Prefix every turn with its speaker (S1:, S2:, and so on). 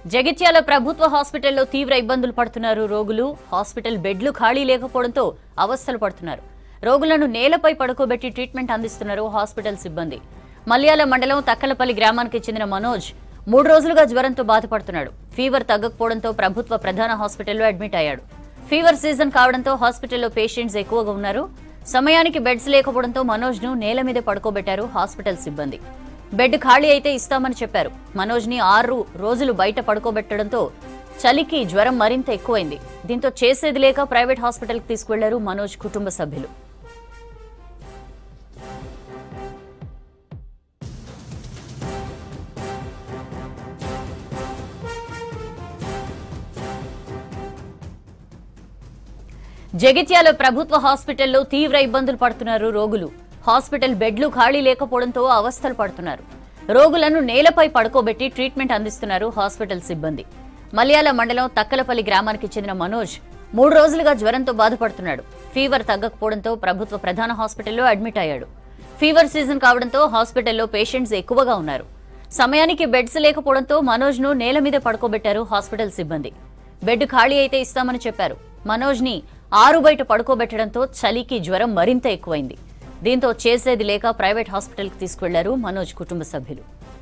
S1: జగిత్యాల ప్రభుత్వ హాస్పిటల్లో తీవ్ర ఇబ్బందులు పడుతున్నారు రోగులు హాస్పిటల్ బెడ్లు ఖాళీ లేకపోవడంతో అవస్థలు పడుతున్నారు రోగులను నేలపై పడుకోబెట్టి ట్రీట్మెంట్ అందిస్తున్నారు హాస్పిటల్ సిబ్బంది మల్యాల మండలం తక్కలపల్లి గ్రామానికి చెందిన మనోజ్ మూడు రోజులుగా జ్వరంతో బాధపడుతున్నాడు ఫీవర్ తగ్గకపోవడంతో ప్రభుత్వ ప్రధాన హాస్పిటల్లో అడ్మిట్ అయ్యాడు ఫీవర్ సీజన్ కావడంతో హాస్పిటల్లో పేషెంట్స్ ఎక్కువగా ఉన్నారు సమయానికి బెడ్స్ లేకపోవడంతో మనోజ్ ను నేల మీద పడుకోబెట్టారు హాస్పిటల్ సిబ్బంది బెడ్ ఖాళీ అయితే ఇస్తామని చెప్పారు మనోజ్ ని ఆరు రోజులు బయట పడుకోబెట్టడంతో చలికి జ్వరం మరింత ఎక్కువైంది దీంతో చేసేది లేక ప్రైవేట్ హాస్పిటల్కి తీసుకువెళ్లారు మనోజ్ కుటుంబ సభ్యులు జగిత్యాల ప్రభుత్వ హాస్పిటల్లో తీవ్ర ఇబ్బందులు పడుతున్నారు రోగులు హాస్పిటల్ బెడ్లు ఖాళీ లేకపోవడంతో అవస్థలు పడుతున్నారు రోగులను నేలపై పడుకోబెట్టి ట్రీట్మెంట్ అందిస్తున్నారు హాస్పిటల్ సిబ్బంది మలయాళ మండలం తక్కలపల్లి గ్రామానికి చెందిన మనోజ్ మూడు రోజులుగా జ్వరంతో బాధపడుతున్నాడు ఫీవర్ తగ్గకపోవడంతో ప్రభుత్వ ప్రధాన హాస్పిటల్లో అడ్మిట్ అయ్యాడు ఫీవర్ సీజన్ కావడంతో హాస్పిటల్లో పేషెంట్స్ ఎక్కువగా ఉన్నారు సమయానికి బెడ్స్ లేకపోవడంతో మనోజ్ ను నేల మీద పడుకోబెట్టారు హాస్పిటల్ సిబ్బంది బెడ్ ఖాళీ అయితే ఇస్తామని చెప్పారు మనోజ్ ని ఆరు బయట పడుకోబెట్టడంతో చలికి జ్వరం మరింత ఎక్కువైంది దీంతో చేసేది లేక ప్రైవేట్ హాస్పిటల్కి తీసుకువెళ్లారు మనోజ్ కుటుంబ సభ్యులు